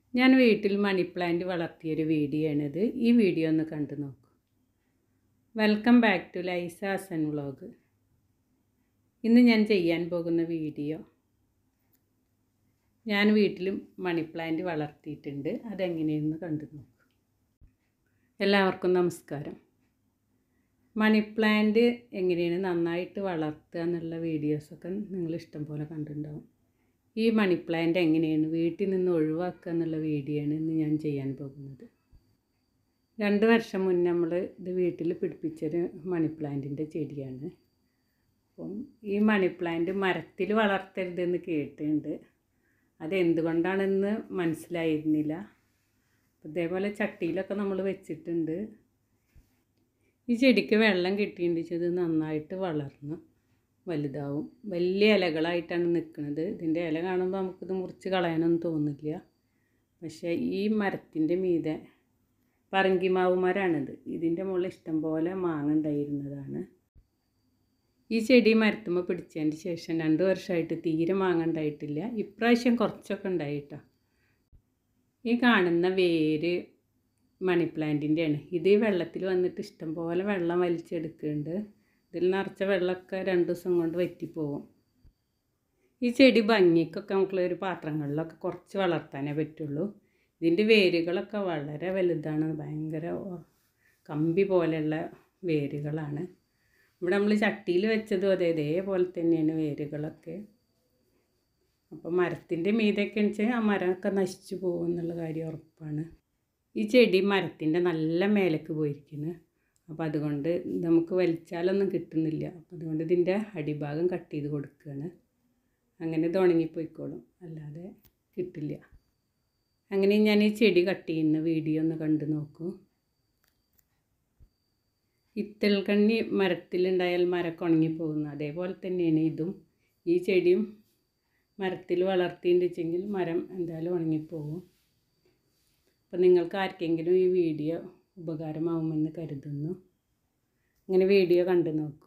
ഞാൻ വീട്ടിൽ money plant വളർത്തിയൊരു video ആണിത് ഈ വീഡിയോ ഒന്ന് കണ്ടു നോക്കൂ വെൽക്കം ബാക്ക് ടു ലൈസ ഹസൻ വ്ളോഗ് ഇന്ന് ഞാൻ ചെയ്യാൻ പോകുന്ന വീഡിയോ ഞാൻ വീട്ടിലും മണി പ്ലാന്റ് വളർത്തിയിട്ടുണ്ട് അതെങ്ങനെയെന്ന് കണ്ടു നോക്കൂ എല്ലാവർക്കും നമസ്കാരം മണി പ്ലാന്റ് എങ്ങനെയാണ് നന്നായിട്ട് വളർത്തുക എന്നുള്ള വീഡിയോസൊക്കെ നിങ്ങൾ ഇഷ്ടം പോലെ കണ്ടിട്ടുണ്ടാവും ഈ മണി പ്ലാന്റ് എങ്ങനെയാണ് വീട്ടിൽ നിന്ന് ഒഴിവാക്കുക എന്നുള്ള വീഡിയോ ആണ് ഇന്ന് ഞാൻ ചെയ്യാൻ പോകുന്നത് രണ്ട് വർഷം മുന്നേ നമ്മൾ ഇത് വീട്ടിൽ പിടിപ്പിച്ചൊരു മണി പ്ലാന്റിൻ്റെ ചെടിയാണ് അപ്പം ഈ മണി പ്ലാന്റ് മരത്തിൽ വളർത്തരുതെന്ന് കേട്ടിട്ടുണ്ട് അതെന്തുകൊണ്ടാണെന്ന് മനസ്സിലായിരുന്നില്ല ഇതേപോലെ ചട്ടിയിലൊക്കെ നമ്മൾ വെച്ചിട്ടുണ്ട് ഈ ചെടിക്ക് വെള്ളം കിട്ടിയിട്ട് ഇത് നന്നായിട്ട് വളർന്ന് വലുതാവും വലിയ ഇലകളായിട്ടാണ് നിൽക്കുന്നത് ഇതിൻ്റെ ഇല കാണുമ്പോൾ നമുക്കിത് മുറിച്ച് കളയാനൊന്നും തോന്നില്ല പക്ഷേ ഈ മരത്തിൻ്റെ മീതെ പറങ്കിമാവ് മരമാണിത് ഇതിൻ്റെ മുകളിൽ ഇഷ്ടംപോലെ മാങ്ങ ഉണ്ടായിരുന്നതാണ് ഈ ചെടി മരത്തുമ്പോൾ പിടിച്ചതിന് ശേഷം രണ്ട് വർഷമായിട്ട് തീരെ മാങ്ങ ഉണ്ടായിട്ടില്ല ഇപ്രാവശ്യം കുറച്ചൊക്കെ ഉണ്ടായിട്ടോ ഈ കാണുന്ന വേര് മണി പ്ലാന്റിൻ്റെയാണ് ഇത് ഈ വെള്ളത്തിൽ വന്നിട്ട് ഇഷ്ടംപോലെ വെള്ളം വലിച്ചെടുക്കുന്നുണ്ട് ഇതിൽ നിറച്ച വെള്ളമൊക്കെ രണ്ട് ദിവസം കൊണ്ട് വറ്റിപ്പോവും ഈ ചെടി ഭംഗിക്കൊക്കെ നമുക്കുള്ള ഒരു പാത്രങ്ങളിലൊക്കെ കുറച്ച് വളർത്താനേ പറ്റുള്ളൂ ഇതിൻ്റെ വേരുകളൊക്കെ വളരെ വലുതാണ് ഭയങ്കര കമ്പി പോലെയുള്ള വേരുകളാണ് ഇവിടെ നമ്മൾ ചട്ടിയിൽ വെച്ചതും അതെ ഇതേപോലെ തന്നെയാണ് വേരുകളൊക്കെ അപ്പോൾ മരത്തിൻ്റെ മീതൊക്കെ വെച്ചാൽ ആ മരമൊക്കെ നശിച്ചു പോകും എന്നുള്ള കാര്യം ഉറപ്പാണ് ഈ ചെടി മരത്തിൻ്റെ നല്ല മേലേക്ക് പോയിരിക്കുന്നു അപ്പോൾ അതുകൊണ്ട് നമുക്ക് വലിച്ചാലൊന്നും കിട്ടുന്നില്ല അപ്പോൾ അതുകൊണ്ട് ഇതിൻ്റെ അടിഭാഗം കട്ട് ചെയ്ത് കൊടുക്കുകയാണ് അങ്ങനെ ഇത് ഉണങ്ങിപ്പോയിക്കോളും അല്ലാതെ കിട്ടില്ല അങ്ങനെ ഞാൻ ഈ ചെടി കട്ട് ചെയ്യുന്ന വീഡിയോ ഒന്ന് കണ്ടു നോക്കൂ ഇത്തൾ കണ്ണി മരത്തിലുണ്ടായാൽ മരമൊക്കെ ഉണങ്ങിപ്പോകുന്നു അതേപോലെ തന്നെയാണ് ഇതും ഈ ചെടിയും മരത്തിൽ വളർത്തിയിട്ടുണ്ടെങ്കിൽ മരം എന്തായാലും ഉണങ്ങിപ്പോകും അപ്പോൾ നിങ്ങൾക്ക് ആർക്കെങ്കിലും ഈ വീഡിയോ ഉപകാരമാവുമെന്ന് കരുതുന്നു അങ്ങനെ വീഡിയോ കണ്ടു നോക്കൂ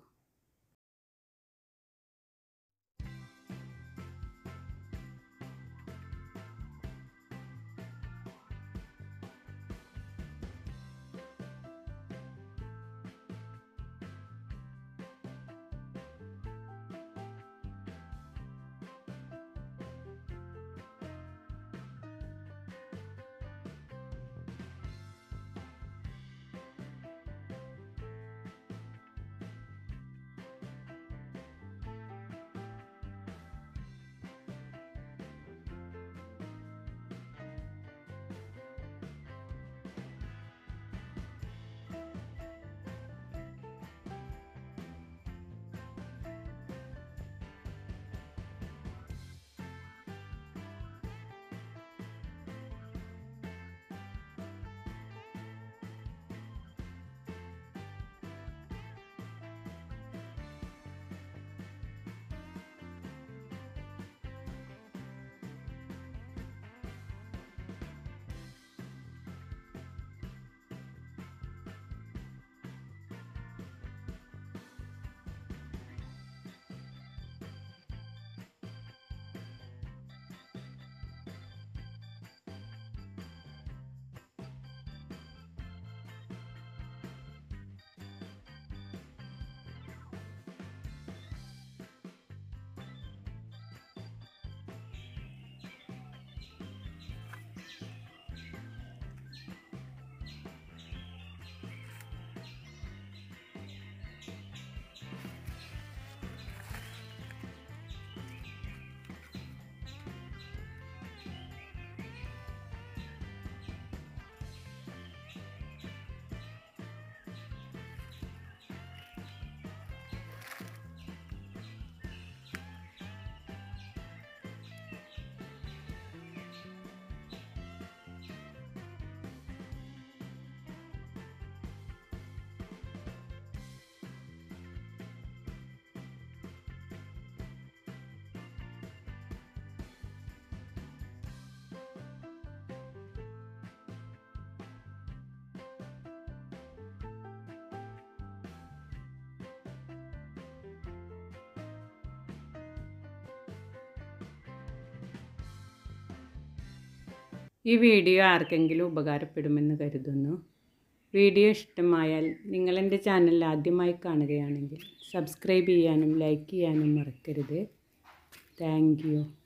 ഈ വീഡിയോ ആർക്കെങ്കിലും ഉപകാരപ്പെടുമെന്ന് കരുതുന്നു വീഡിയോ ഇഷ്ടമായാൽ നിങ്ങൾ എൻ്റെ ചാനൽ ആദ്യമായി കാണുകയാണെങ്കിൽ സബ്സ്ക്രൈബ് ചെയ്യാനും ലൈക്ക് ചെയ്യാനും മറക്കരുത് താങ്ക് യു